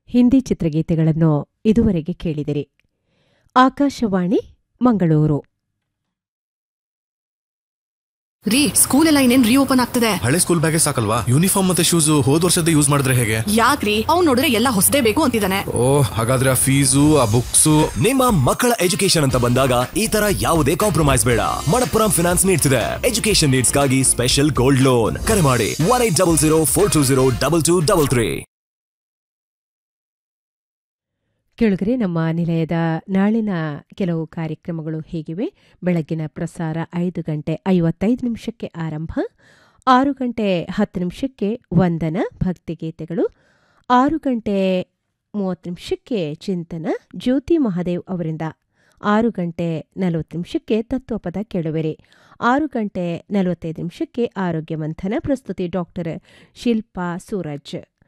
ಹಿಂದಿ ಚಿತ್ರಗೀತೆಗಳನ್ನು ಇದುವರೆಗೆ ಕೇಳಿದಿರಿ ಆಕಾಶವಾಣಿ ಮಂಗಳೂರು ರೀ ಸ್ಕೂಲ್ ಎಲ್ಲ ಇನ್ನೇನ್ ರೀಓಪನ್ ಆಗ್ತದೆ ಹಳೆ ಸ್ಕೂಲ್ ಬ್ಯಾಗೆ ಸಾಕಲ್ವಾ ಯೂನಿಫಾರ್ಮ್ ಮತ್ತೆ ಶೂಸ್ ಹೋದ್ ವರ್ಷದ ಯೂಸ್ ಮಾಡಿದ್ರೆ ಹೇಗೆ ಯಾಕ್ರಿ ಅವ್ನ್ ನೋಡಿದ್ರೆ ಎಲ್ಲ ಹೊಸದೇ ಬೇಕು ಅಂತಿದ್ದಾನೆ ಓ ಹಾಗಾದ್ರೆ ಆ ಫೀಸು ಆ ಬುಕ್ಸು ನಿಮ್ಮ ಮಕ್ಕಳ ಎಜುಕೇಶನ್ ಅಂತ ಬಂದಾಗ ಈ ತರ ಯಾವುದೇ ಕಾಂಪ್ರಮೈಸ್ ಬೇಡ ಮಣಪ್ಪುರಂ ಫಿನಾನ್ಸ್ ನೀಡ್ತಿದೆ ಎಜುಕೇಶನ್ ನೀಡ್ಸ್ಗಾಗಿ ಸ್ಪೆಷಲ್ ಗೋಲ್ಡ್ ಲೋನ್ ಕರೆ ಮಾಡಿ one eight double zero four two zero double two double three ಕೇಳಿದ್ರೆ ನಮ್ಮ ನಿಲಯದ ನಾಳಿನ ಕೆಲವು ಕಾರ್ಯಕ್ರಮಗಳು ಹೀಗಿವೆ ಬೆಳಗ್ಗಿನ ಪ್ರಸಾರ ಐದು ಗಂಟೆ ಐವತ್ತೈದು ನಿಮಿಷಕ್ಕೆ ಆರಂಭ ಆರು ಗಂಟೆ ಹತ್ತು ನಿಮಿಷಕ್ಕೆ ವಂದನ ಭಕ್ತಿಗೀತೆಗಳು ಆರು ಗಂಟೆ ಮೂವತ್ತು ನಿಮಿಷಕ್ಕೆ ಚಿಂತನ ಜ್ಯೋತಿ ಮಹಾದೇವ್ ಅವರಿಂದ ಆರು ಗಂಟೆ ನಲವತ್ತು ನಿಮಿಷಕ್ಕೆ ತತ್ವಪದ ಕೇಳುವಿರಿ ಆರು ಗಂಟೆ ನಲವತ್ತೈದು ನಿಮಿಷಕ್ಕೆ ಆರೋಗ್ಯ ಮಂಥನ ಪ್ರಸ್ತುತಿ ಡಾಕ್ಟರ್ ಶಿಲ್ಪಾ ಸೂರಜ್